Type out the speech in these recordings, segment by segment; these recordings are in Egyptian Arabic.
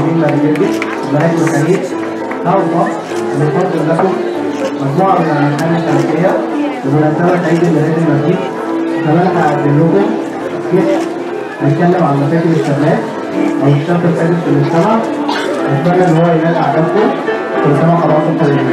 المسلمين مريم وملاك ميكائيل هوضة ونقدم لكم مجموعة من الألحان الشرقية بمناسبة عيد الميلاد المجيد وكمان هقدم لكم سكتش بيتكلم عن مشاكل الشباب أو الشاب الحديث في المجتمع أتمنى إن هو ينال أعجابكم كل سنة وحضراتكم طيبين.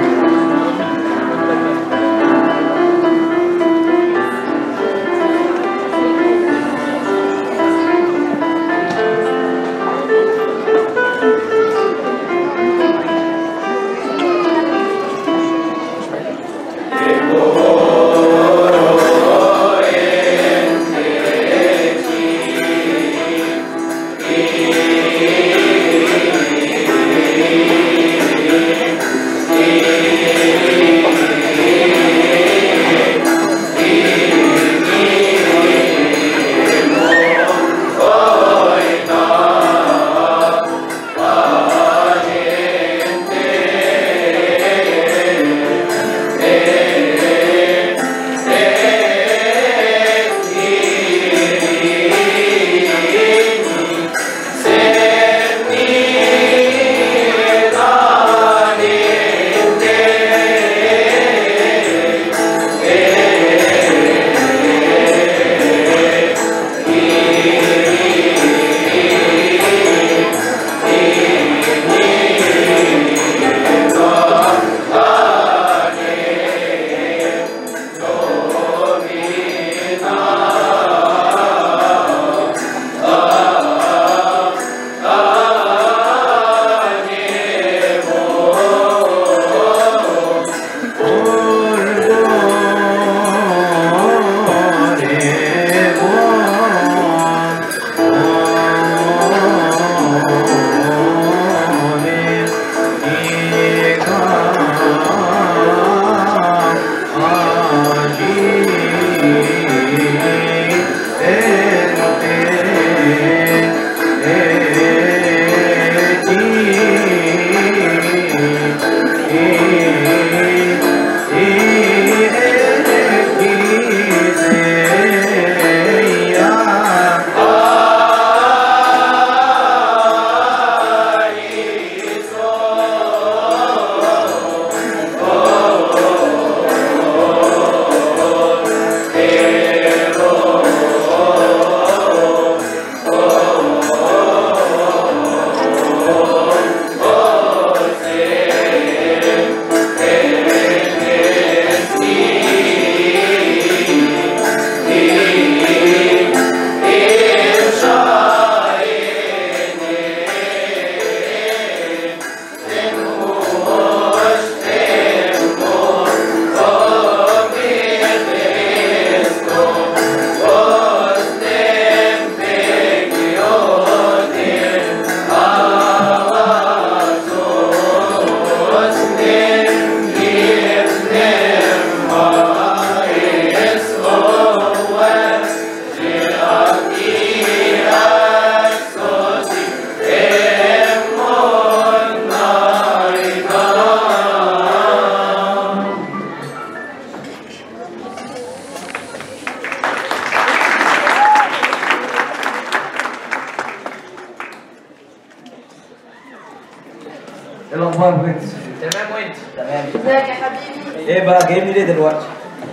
ايه الاخبار بنت تمام وانت تمام ازيك يا حبيبي ايه بقى جايبني ليه دلوقتي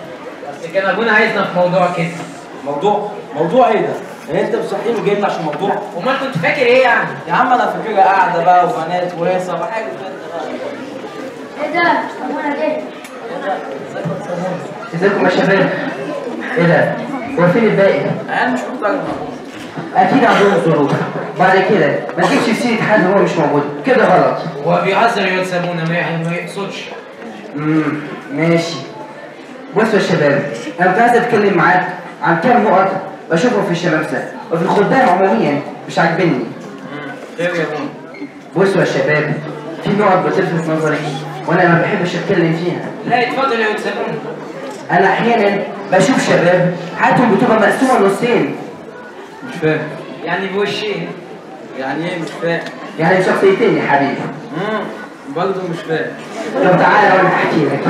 بس كان ابونا عايزنا في موضوع كده موضوع موضوع ايه ده يعني انت مصحيني وجايبني عشان موضوع امال كنت فاكر ايه يعني يا عم انا فاكرها قاعده بقى وبنات وهيصه وحاجه كده ايه ده؟ ابونا جه ازيكم يا شباب؟ ايه ده؟ هو فين الباقي؟ انا مش محتاج اكيد عندهم ظروف بعد كده ما تجيبش سيره حد هو مش موجود كده غلط هو بيهزر يا واد ابونا ما يح- ما يقصدش امم ماشي بصوا يا شباب انا كنت عايز اتكلم معاك عن كام نقط بشوفهم في الشمامسه وفي الخدام عموميا مش عاجبني خير يا ابونا بصوا يا شباب في نقط بتلفت نظري وانا ما بحبش اتكلم فيها لا اتفضل يا واد ابونا انا احيانا بشوف شباب حياتهم بتبقى مقسومه نصين مش فاهم يعني بوشين يعني ايه مش فاهم يعني شخصيتين يا حبيبي امم برضه مش فاهم طب تعالى وانا احكي لك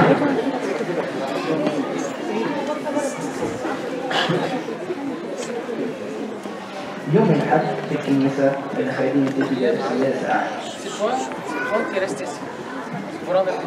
يوم الأحد في الكنيسة الخادم تجد الخميس ساعة C'est quoi C'est quoi qui reste ici C'est pour rendre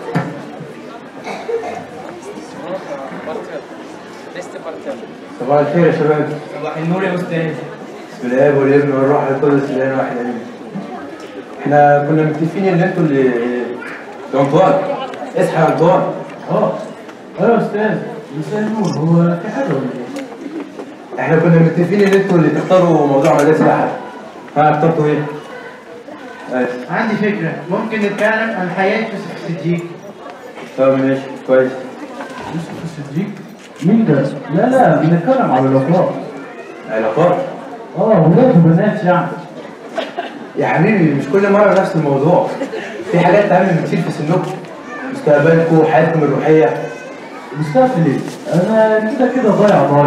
Restez par terre. صباح الخير يا شباب صباح النور يا استاذ بسم الله والابن والروح القدس الاله واحد امين احنا كنا متفقين ان انتوا اللي يا انطوان اصحى يا انطوان اه اه يا استاذ مساء النور هو في حاجه ولا ايه؟ احنا كنا متفقين ان انتوا اللي تختاروا موضوع مدارس الاحد ها اخترتوا ايه؟ ماشي عندي فكره ممكن نتكلم عن حياه يوسف الصديق طب ماشي كويس يوسف الصديق مين ده؟ لا لا بنتكلم على العلاقات علاقات اه ولاد وبنات يعني يا حبيبي مش كل مره نفس الموضوع في حاجات اهم بكتير في سنكم مستقبلكم حياتكم الروحيه مستقبل ايه؟ انا كده كده ضايع ضايع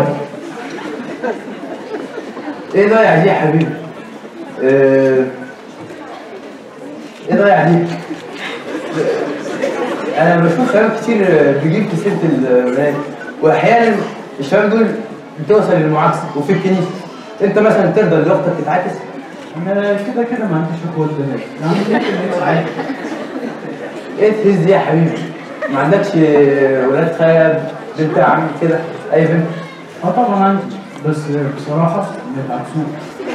ايه ضايع دي يا حبيبي؟ اه... ايه ضايع دي؟ انا بشوف شباب كتير بيجيب في سيره البنات واحيانا الشباب دول بتوصل للمعاكسه وفي الكنيسه انت مثلا ترضى ان اختك تتعاكس؟ انا كده كده ما عنديش اخوات بنات يعني ممكن نبقى عادي ايه تهز دي يا حبيبي؟ ما عندكش ولاد خال بنت عم كده اي بنت؟ اه طبعا عندي بس بصراحه نبقى مبسوط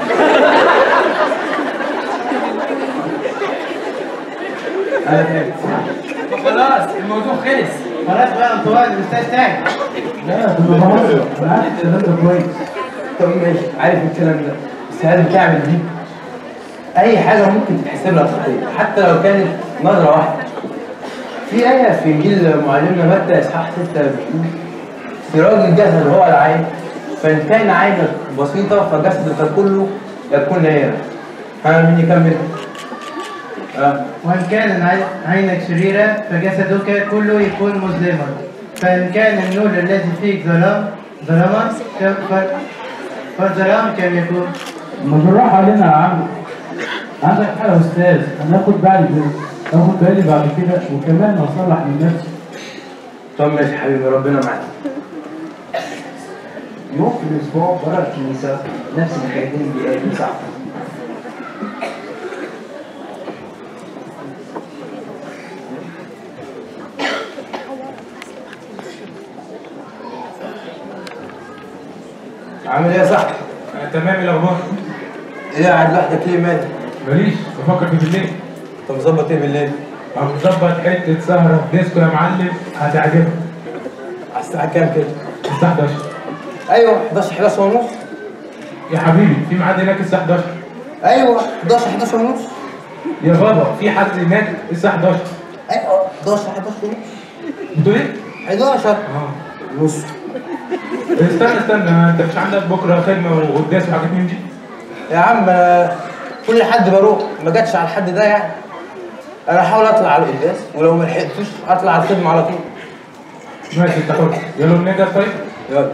انا فهمت خلاص الموضوع خلص خلاص بقى انطوان الاستاذ تاني لا ده انا بهزر انا عارف الكلام ده كويس طب ماشي عارف الكلام ده بس هل بتعمل دي اي حاجه ممكن تتحسب لها خطيه حتى لو كانت نظره واحده في آية في إنجيل معلمنا متى إصحاح 6 بتقول سراج الجسد هو العين فإن كان عينك بسيطة فجسدك كله يكون نيرا ها مين يكمل؟ آه. وإن كان عي- عينك شريرة فجسدك كله يكون مظلما فإن كان النور الذي فيك ظلام ظلاما ك- ف- فالظلام كم يكون ما بالراحة علينا يا عم عندك حق يا أستاذ أنا آخد بالي آخد بالي بعد كده وكمان أصلح من نفسي طب ماشي حبيبي ربنا معاك يوم في الأسبوع برا الكنيسة نفس الخادم بيقابل صاحبه عامل إيه يا صاحبي؟ تمام الاخبار إيه قاعد لوحدك ليه مالك؟ ماليش بفكر في بالليل أنت مظبط إيه بالليل؟ هنظبط حته سهره في ديسكو يا معلم هتعجبك على الساعة كام كده؟ الساعه 11 أيوه 11 11 ونص يا حبيبي في ميعاد هناك الساعه 11 أيوه 11 11 ونص يا بابا في حد هناك الساعه 11 أيوه 11 11 ونص بتقول ايه؟ 11 اه ونص استنى استنى انت مش عندك بكره خدمه وقداس وحاجات من دي يا عم أنا كل حد بروح ما جاتش على الحد ده يعني انا هحاول اطلع على القداس ولو ما لحقتش اطلع على الخدمه على طول ماشي انت حر يلا نجا طيب يلا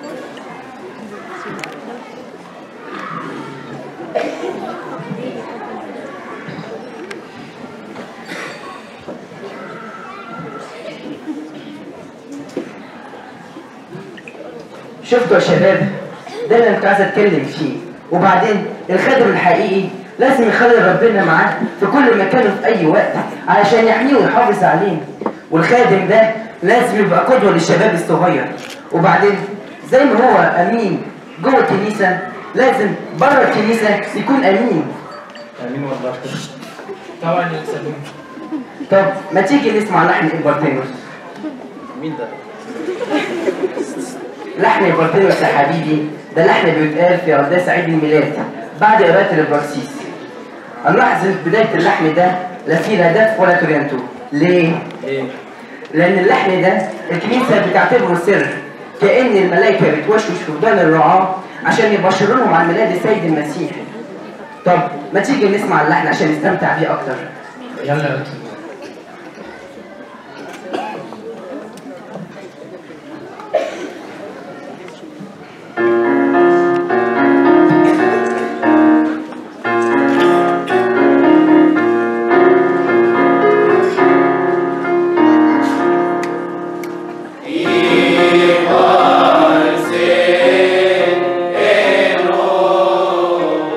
شفتوا يا شباب ده اللي انا كنت عايز اتكلم فيه وبعدين الخادم الحقيقي لازم يخلي ربنا معاه في كل مكان وفي اي وقت علشان يحميه ويحافظ عليه والخادم ده لازم يبقى قدوه للشباب الصغير وبعدين زي ما هو امين جوه الكنيسه لازم بره الكنيسه يكون امين امين والله طبعا يا سلام طب ما تيجي نسمع لحن البرتينوس مين ده؟ لحن البرتينوس يا حبيبي ده لحن بيتقال في قداس عيد الميلاد بعد قراءة البرسيس هنلاحظ إن في بداية اللحن ده لا في لا دف ولا تورينتو ليه؟ ليه؟ لأن اللحن ده الكنيسة بتعتبره سر كأن الملائكة بتوشوش في ودان الرعاة عشان يبشروا لهم عن ميلاد السيد المسيح طب ما تيجي نسمع اللحن عشان نستمتع بيه أكتر يلا يا أستاذ. Eno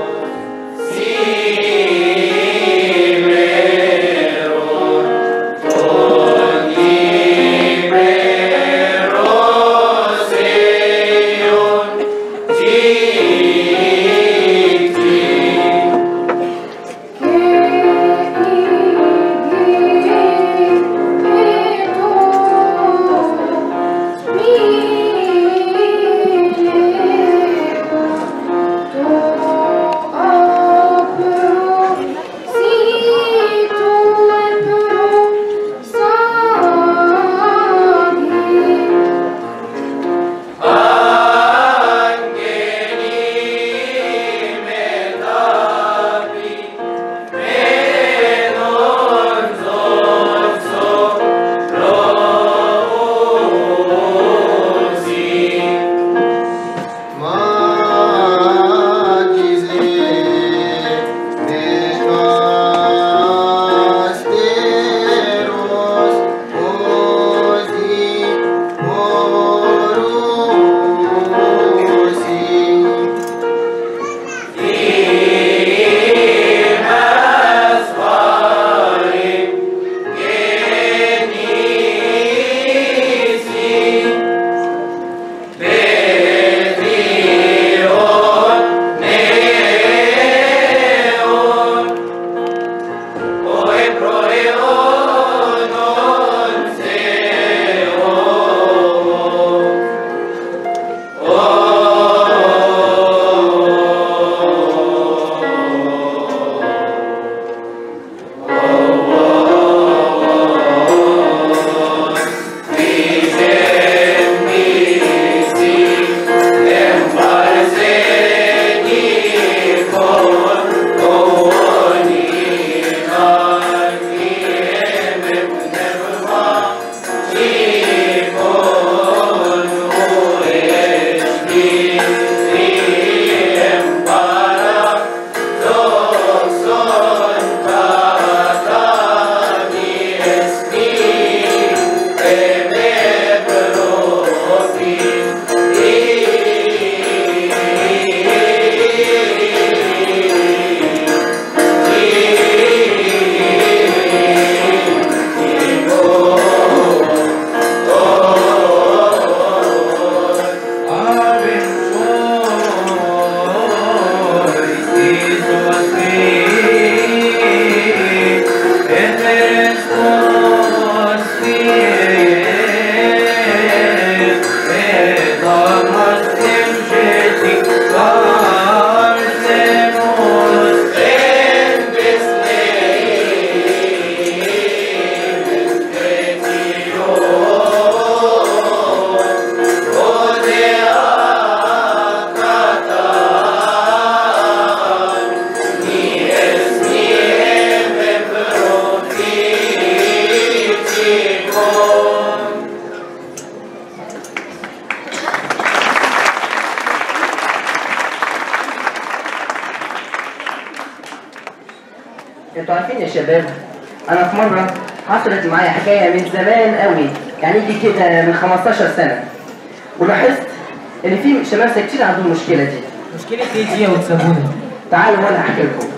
شباب انا في مره حصلت معايا حكايه من زمان قوي يعني يجي كده من 15 سنه ولاحظت ان في شماسه كتير عندهم المشكله دي مشكلة ايه دي يا وتسابوني؟ تعالوا وانا احكي لكم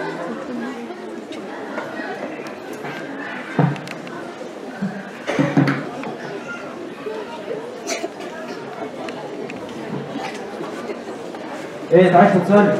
ايه انت عايز تصلي؟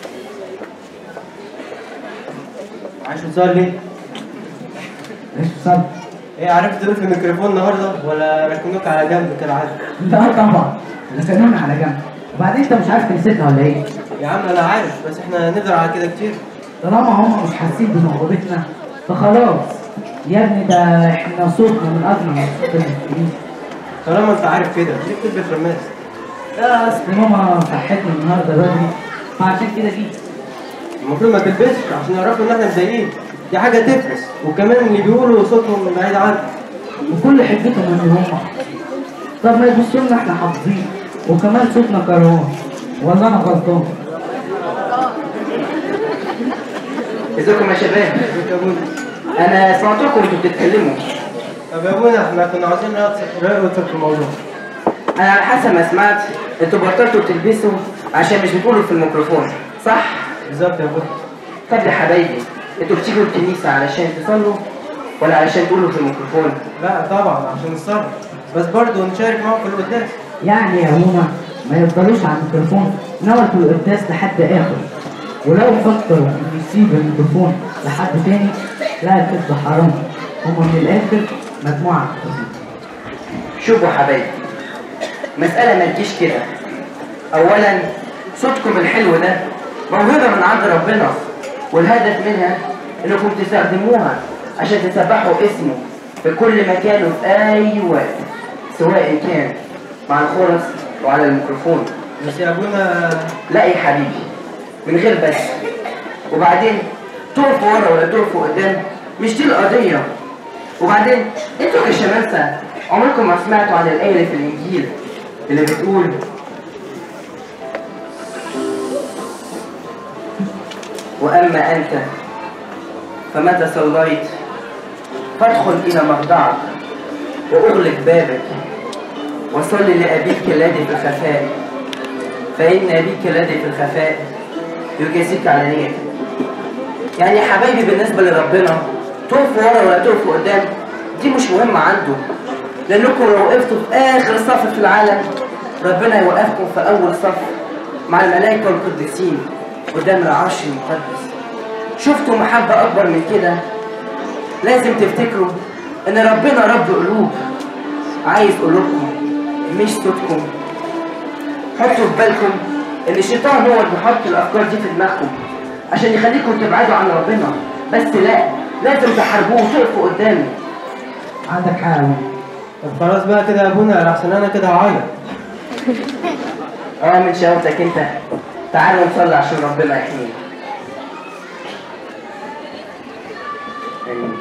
عايز تصلي؟ ليش تصلي؟ ايه عرفت تقول في الميكروفون النهارده ولا ركنوك على جنب كالعاده؟ لا طبعا لسانون على جنب وبعدين انت مش عارف كنيستها ولا ايه؟ يا عم انا عارف بس احنا نقدر على كده كتير طالما هم مش حاسين بموهبتنا فخلاص يا ابني ده احنا صوتنا من اجمل من صوت المسلمين طالما انت عارف كده ليه بتلبس رماس؟ لا اصل ماما صحتني النهارده بدري فعشان كده جيت المفروض ما تلبسش عشان يعرفوا ان احنا مضايقين دي حاجه تفرس وكمان اللي بيقولوا صوتهم بعيد عنك وكل حجتهم ان هم حافظين طب ما يبصوا لنا احنا حافظين وكمان صوتنا كروان ولا انا غلطان؟ ازيكم يا شباب يا ابونا انا سمعتكم انتوا بتتكلموا طب يا ابونا احنا كنا عاوزين رأيك في الموضوع انا على حسب ما سمعت انتوا بطلتوا تلبسوا عشان مش بتقولوا في الميكروفون صح بالظبط يا ابونا طب يا حبايبي انتوا بتيجوا الكنيسه علشان تصلوا ولا علشان تقولوا في الميكروفون لا طبعا عشان نتصرف بس برضه نشارك معاهم في القداس يعني يا هما ما يفضلوش على الميكروفون نورتوا القداس لحد اخر ولو فكروا ان يسيب الميكروفون لحد تاني لا كده حرام هما من الاخر مجموعه شوفوا يا حبايبي مسألة ما تجيش كده أولا صوتكم الحلو ده موهبة من عند ربنا والهدف منها إنكم تستخدموها عشان تسبحوا اسمه في كل مكان وفي أي وقت سواء كان مع الخرس وعلى الميكروفون بس يا ابونا لا يا حبيبي من غير بس وبعدين تقفوا ورا ولا تقفوا قدام مش دي القضية وبعدين انتوا كشماسة عمركم ما سمعتوا عن الآية اللي في الإنجيل اللي بتقول وأما أنت فمتى صليت فادخل إلى مخضعك وأغلق بابك وصل لأبيك الذي في الخفاء فإن أبيك الذي في الخفاء يجازيك علانية يعني يا حبايبي بالنسبة لربنا تقفوا ورا ولا تقفوا قدام دي مش مهمة عنده لأنكم لو وقفتوا في آخر صف في العالم ربنا يوقفكم في أول صف مع الملائكة والقديسين قدام العرش المقدس شفتوا محبة أكبر من كده لازم تفتكروا إن ربنا رب قلوب عايز قلوبكم مش صوتكم حطوا في بالكم ان الشيطان هو اللي بيحط الافكار دي في دماغكم عشان يخليكم تبعدوا عن ربنا بس لا لازم تحاربوه وتقفوا قدامه عندك حق يا هما. طب خلاص بقى كده يا ابونا لحسن انا كده هعيط اه من شهوتك انت تعالوا نصلي عشان ربنا يحمينا امين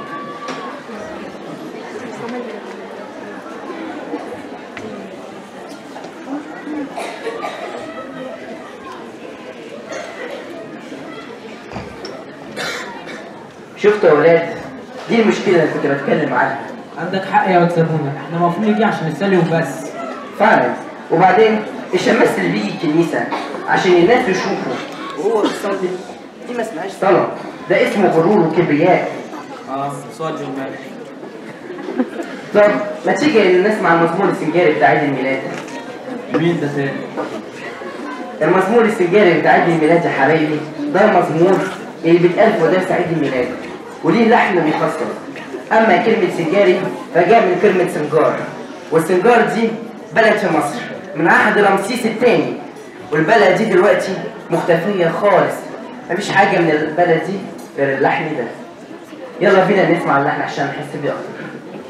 شفتوا يا ولاد دي المشكله اللي كنت بتكلم عنها عندك حق يا وتسابوني احنا المفروض نيجي عشان نسلي وبس فعلا وبعدين الشماس اللي بيجي الكنيسه عشان الناس يشوفوا وهو بيصلي دي ما اسمهاش صلاه ده اسمه غرور وكبرياء اه صلي وماشي طب ما تيجي نسمع المزمور السنجاري بتاع عيد الميلاد مين ده تاني؟ المزمور السنجاري بتاع عيد الميلاد يا حبايبي ده مزمور اللي بيتقال في وداس عيد الميلاد وليه لحن بيخصص اما كلمه سنجاري فجاء من كلمه سنجار والسنجار دي بلد في مصر من عهد رمسيس الثاني والبلد دي دلوقتي مختفيه خالص مفيش حاجه من البلد دي غير اللحن ده يلا بينا نسمع اللحن عشان نحس بيه اكتر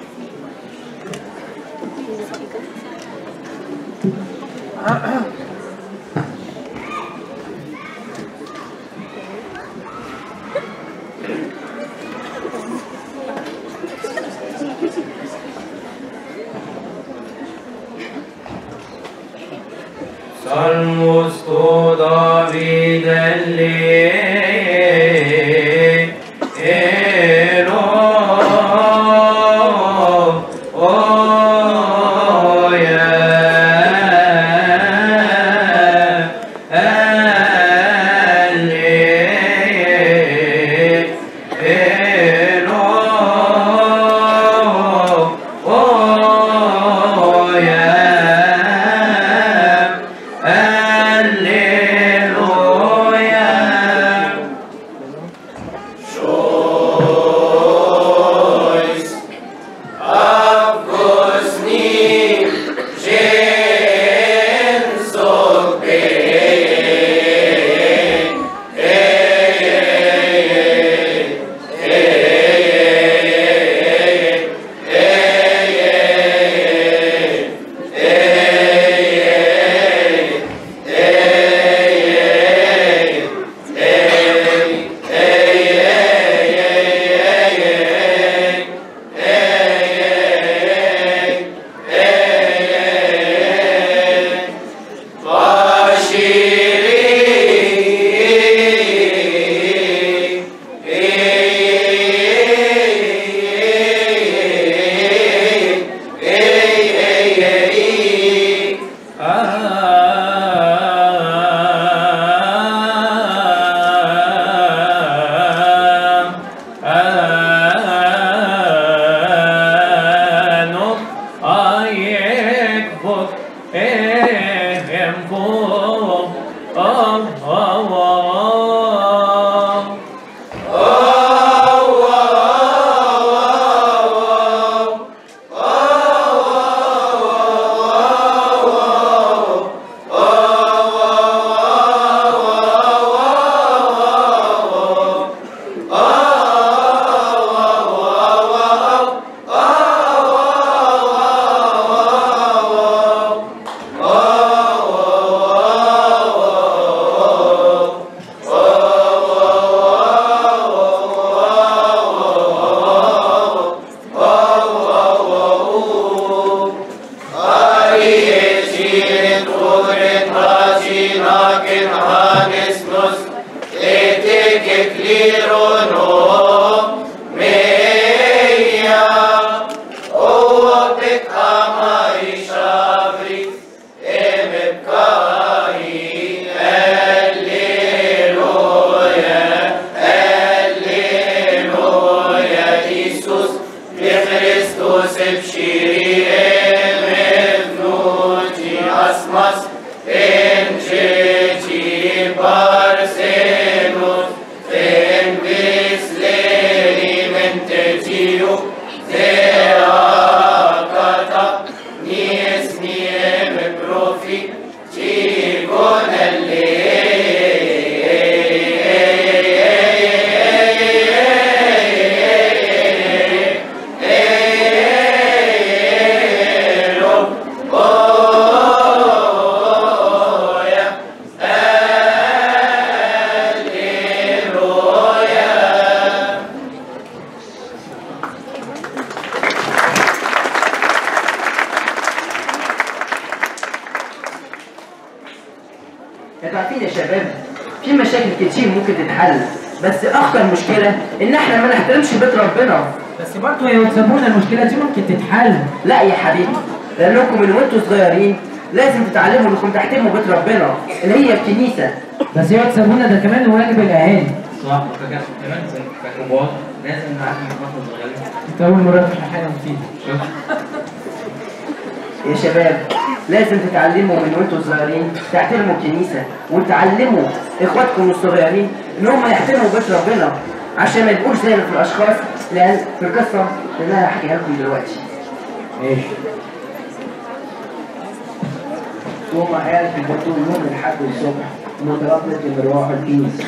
Salmus tu David انتوا عارفين يا شباب في مشاكل كتير ممكن تتحل بس اخطر مشكله ان احنا ما نحترمش بيت ربنا بس برضه يا سابونا المشكله دي ممكن تتحل لا يا حبيبي لانكم من وانتوا صغيرين لازم تتعلموا انكم تحترموا بيت ربنا اللي هي الكنيسه بس يا سابونا ده كمان واجب الاهالي صح وكمان كمان ككبار لازم نعلم اخواتنا الصغيرين انت اول مره تفهم حاجه مفيده يا شباب لازم تتعلموا من وانتوا صغيرين تحترموا الكنيسه وتعلموا اخواتكم الصغيرين ان هم يحترموا بيت ربنا عشان ما يبقوش زي في الاشخاص لان في القصه اللي انا هحكيها لكم دلوقتي ماشي وهم قاعد في البطول يوم لحد الصبح متردد ان يروح الكنيسه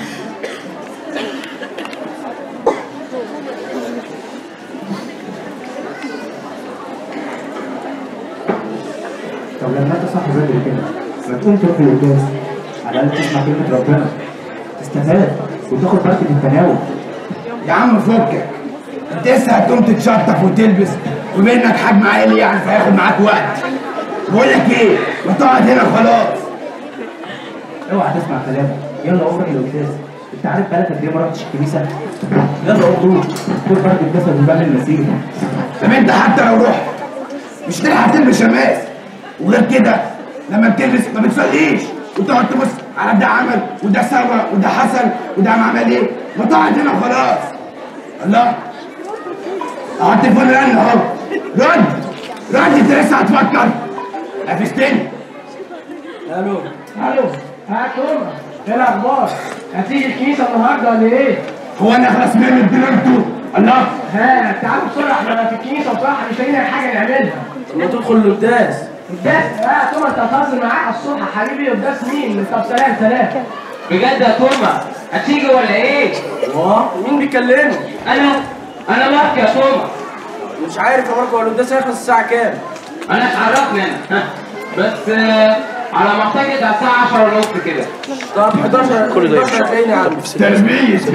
طب لما انت صاحي بدري كده ما تقوم تروح القداس على الاقل تسمع كلمه ربنا تستفاد وتاخد بركه التناول يا عم فكك انت لسه هتقوم تتشطف وتلبس وبما انك حجم عائلي يعني فهياخد معاك وقت بقول لك ايه ما تقعد هنا خلاص اوعى تسمع كلامه يلا قوم روح القداس انت عارف بقالك قد ايه ما رحتش الكنيسه يلا قوم روح خد بركه جسد وباب المسيح طب انت حتى لو رحت مش تلحق تلبس شماس وغير كده لما بتلبس ما بتصليش وتقعد تبص على ده عمل وده سوى وده حصل وده عمل ايه ما تقعد هنا خلاص الله اهو التليفون رن اهو رد رد انت لسه هتفكر قفشتني الو الو ها توما ايه الاخبار؟ هتيجي الكنيسه النهارده ولا ايه؟ هو انا اخلص منه اديله انتوا الله ها تعالوا بسرعه احنا في الكنيسه بصراحه مش لاقيين حاجه نعملها ما تدخل القداس قداس ها توما انت هتهزر معايا على الصبح يا حبيبي قداس مين؟ طب سلام سلام بجد يا توما هتيجي ولا ايه؟ واه مين بيكلمه؟ انا انا مارك يا توما مش عارف يا ماركو هو القداس هيخلص الساعة كام؟ انا اتعرفنا انا ها. بس آه، على ما اعتقد على الساعه 10 ونص كده طب 11 كل ده 11 هتلاقيني عندي تلبيس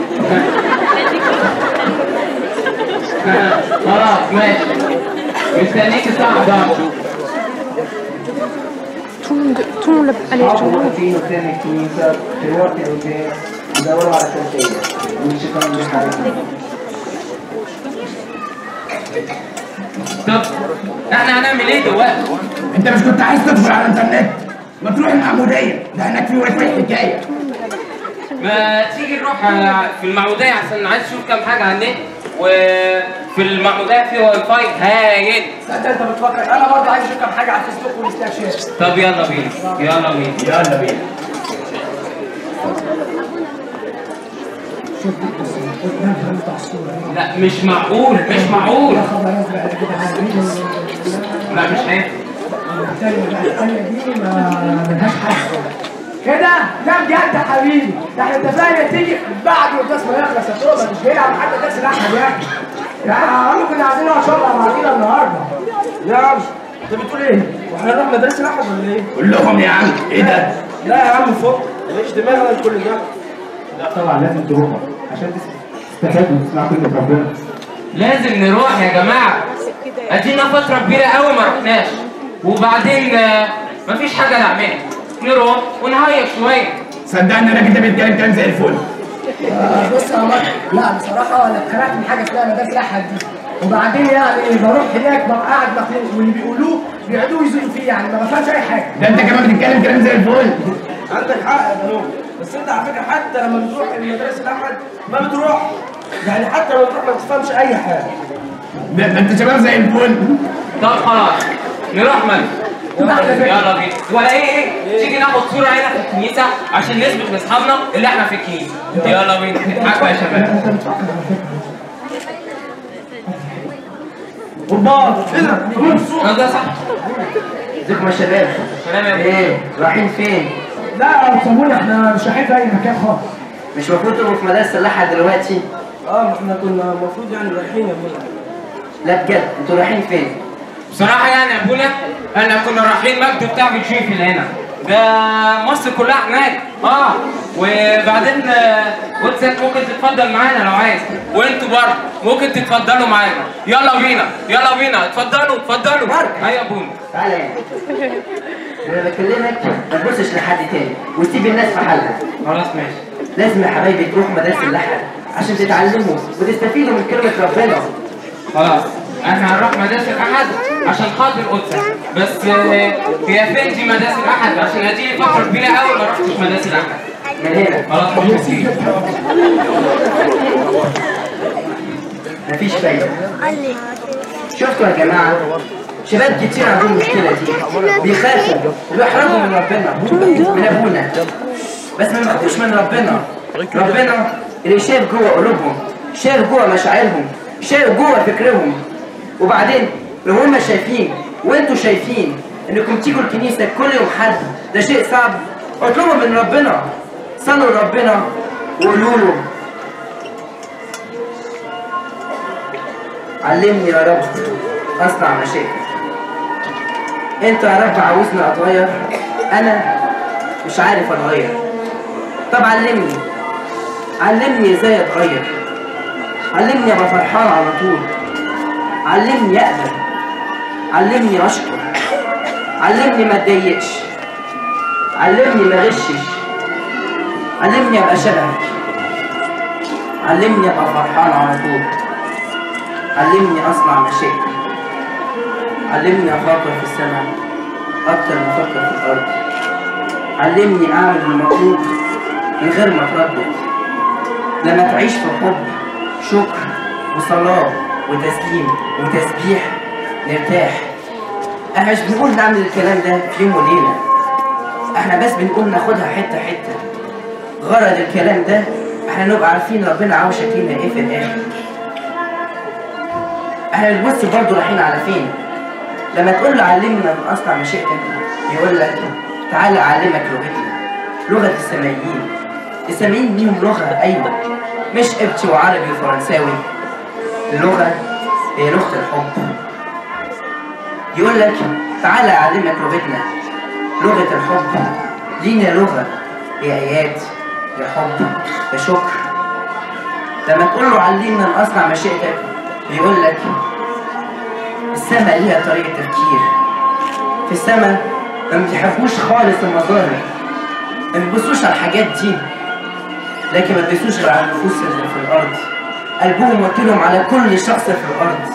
خلاص ماشي مستنيك الساعه 11 Tout le monde, tout le monde l'a- allez, tout le monde. واقفين قدام الكنيسه في وقت القداس يدوروا على خلفيه والشيطان بيحاربهم طب احنا هنعمل ايه دلوقتي؟ انت مش كنت عايز تدخل على الانترنت ما تروح المعموديه ده هناك في واي فاي حكايه ما تيجي نروح آه، في المعمودية عشان عايز اشوف كام حاجة على النت وفي المعمودية في واي فاي هايل انت انت بتفكر انا برضه عايز اشوف كام حاجه على الفيسبوك والسناب شات طب يلا بينا يلا بينا يلا بينا لا مش معقول مش معقول لا مش هينفع كده ده بجد يا حبيبي ده احنا اتفقنا تيجي بعد القداس ما يخلص يا توما مش جاي على حد كاس الاحمد يعني يا عم كنا عايزين نقعد شغله مع كده النهارده لا يا عم انت بتقول ايه؟ واحنا نروح مدرسة الأحد ولا ايه؟ قول لهم يا عم ايه ده لا يا عم فوق ماليش دماغ انا كل ده لا طبعا لازم تروحوا عشان تستفادوا وتسمعوا كلمه ربنا لازم نروح يا جماعة ادينا فترة كبيرة قوي ما رحناش وبعدين آه، مفيش حاجة نعملها نروح ونهيص شوية صدقني الراجل ده بيتكلم كلام زي الفل بص يا مارك لا بصراحه انا اتخنقت من حاجه اسمها مدارس الاحد دي وبعدين يعني بروح هناك ببقى قاعد مخنوق واللي بيقولوه بيقعدوا يزيدوا فيه يعني ما بفهمش اي حاجه ده انت كمان بتتكلم كلام زي الفل عندك حق يا بنو بس انت على فكرة حتى لما بتروح المدرسة الأحد ما بتروح يعني حتى لما بتروح ما بتفهمش أي حاجة ده, ده انت شباب زي الفل طب خلاص نروح مالك يلا بينا ولا ايه ايه تيجي ناخد صورة هنا في الكنيسة عشان نثبت لاصحابنا اللي احنا في الكنيسة يلا بينا نضحكوا يا شباب وبار ايه ده؟ ده صح ازيكم يا شباب سلام يا ابني ايه رايحين فين لا يا صابوني احنا مش رايحين في اي مكان خالص مش المفروض تبقوا في مدرسه اللحى دلوقتي اه ما احنا كنا المفروض يعني رايحين يا ابونا لا بجد انتوا رايحين فين بصراحة يعني يا ابونا احنا كنا رايحين مجد بتاع بتشيف اللي هنا ده مصر كلها هناك اه وبعدين آه، واتساب ممكن تتفضل معانا لو عايز وانتوا برضه ممكن تتفضلوا معانا يلا بينا يلا بينا اتفضلوا اتفضلوا ايوه يا ابونا تعالى هنا لما بكلمك ما تبصش لحد تاني وسيب الناس في حالها خلاص ماشي لازم يا حبايبي تروحوا مدرسه اللحى عشان تتعلموا وتستفيدوا من كلمه ربنا خلاص احنا هنروح مدرسة الأحد عشان خاطر قدسة بس آه، هي فين دي مدرسة الأحد عشان اديني فترة كبيرة قوي ما رحتش مدرسة الأحد من هنا خلاص ماشي مفيش فايده شفتوا يا جماعه شباب كتير عندهم المشكله دي بيخافوا وبيحرجوا من ربنا من ابونا بس ما بيخافوش من ربنا ربنا اللي شايف جوه قلوبهم شايف جوه مشاعرهم شايف جوه فكرهم وبعدين لو هم شايفين وانتوا شايفين انكم تيجوا الكنيسه كل يوم حد ده شيء صعب اطلبوا من ربنا صلوا لربنا وقولوا له علمني يا رب اصنع مشاكل انت يا رب عاوزني اتغير انا مش عارف اتغير طب علمني علمني ازاي اتغير علمني ابقى فرحان على طول علمني اقبل علمني اشكر علمني ما اتضايقش علمني ما اغشش علمني ابقى شبهك علمني ابقى فرحان على طول علمني اصنع مشاكل علمني افكر في السماء اكتر ما افكر في الارض علمني اعمل المطلوب من غير ما اتردد لما تعيش في حب شكر وصلاة وتسليم وتسبيح نرتاح احنا مش بنقول نعمل الكلام ده في يوم وليلة احنا بس بنقول ناخدها حتة حتة غرض الكلام ده احنا نبقى عارفين ربنا عاوز شكلنا ايه في الاخر احنا بنبص برضه رايحين على فين لما تقول له علمنا من اصنع مشيئتك يقول لك تعالى اعلمك لغتنا لغه السمائيين السمائيين ليهم لغه ايوه مش قبطي وعربي وفرنساوي اللغه هي لغه الحب يقول لك تعالى اعلمك لغتنا لغه الحب لينا لغه يا ايات يا حب يا شكر لما تقول له علمنا ان اصنع مشيئتك بيقول لك السماء ليها طريقة تفكير في السماء ما بيحبوش خالص المظاهر ما بيبصوش على الحاجات دي لكن ما بيبصوش غير على النفوس اللي في الأرض قلبهم وكلهم على كل شخص في الأرض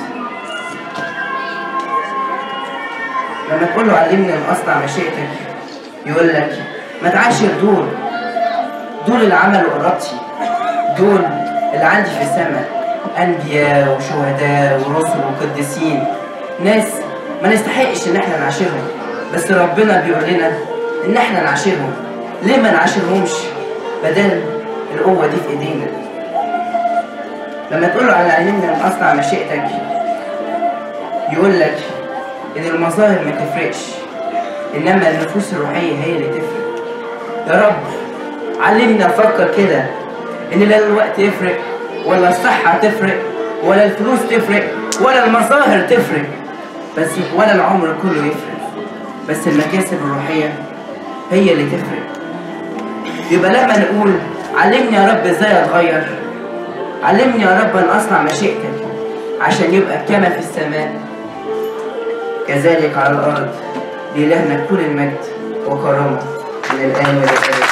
لما تقول له علمني أن أصنع مشيئتك يقول لك ما تعاشر دول دول اللي عملوا إرادتي دول اللي عندي في السماء أنبياء وشهداء ورسل وقديسين ناس ما نستحقش إن احنا نعاشرهم بس ربنا بيقول لنا إن احنا نعاشرهم ليه ما نعاشرهمش بدل القوة دي في إيدينا لما تقول له على علمنا أن أصنع مشيئتك يقول لك إن المظاهر ما تفرقش إنما النفوس الروحية هي اللي تفرق يا رب علمنا نفكر كده إن لا الوقت يفرق ولا الصحة تفرق ولا الفلوس تفرق ولا المظاهر تفرق بس ولا العمر كله يفرق بس المكاسب الروحية هي اللي تفرق يبقى لما نقول علمني يا رب ازاي اتغير علمني يا رب ان اصنع مشيئتك عشان يبقى كما في السماء كذلك على الارض لإلهنا كل المجد وكرامة من الآن والأبد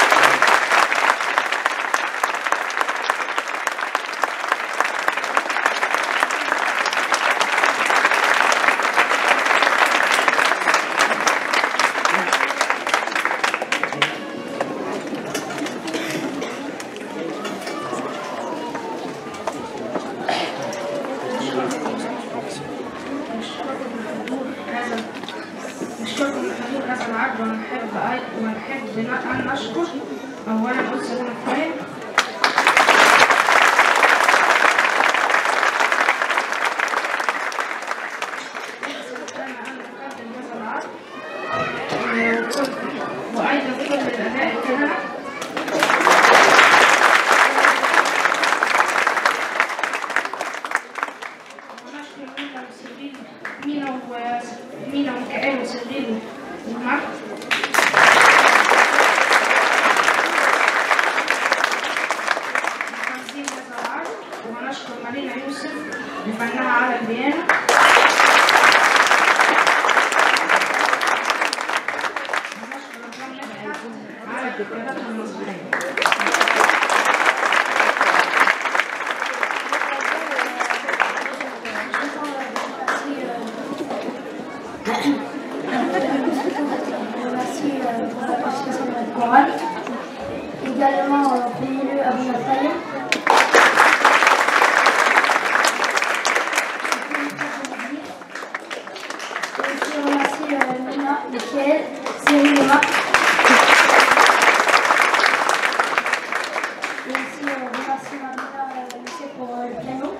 نشكركم لحضور هذا العرض ونحب أي- ونحب أن نشكر أولا أستاذ نفاين مينا وسرير مينا و مينا وميكائيل وسرير ومارك وخمسين جزء ونشكر مارينا يوسف بفنها على البيانو ونشكر إكرام مدحت على الدكتوراه المسرحية Merci euh, pour la participation de notre chorale. Également, euh, en premier lieu, à vous, Nathalie. Et aussi remercier euh, Nina, Michael, Cyril et Marc. Et aussi euh, remercier Marina euh, Lucet pour euh, le piano.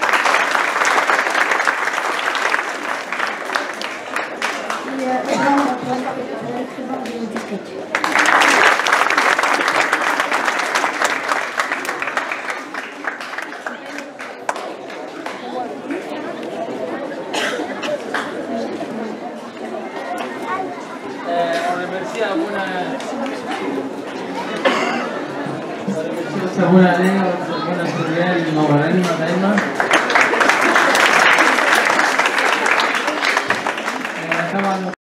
Et euh, également pour l'écrivain de disquette. on remercie Abuna Abuna Elena وأبونا سوريال منورين دايما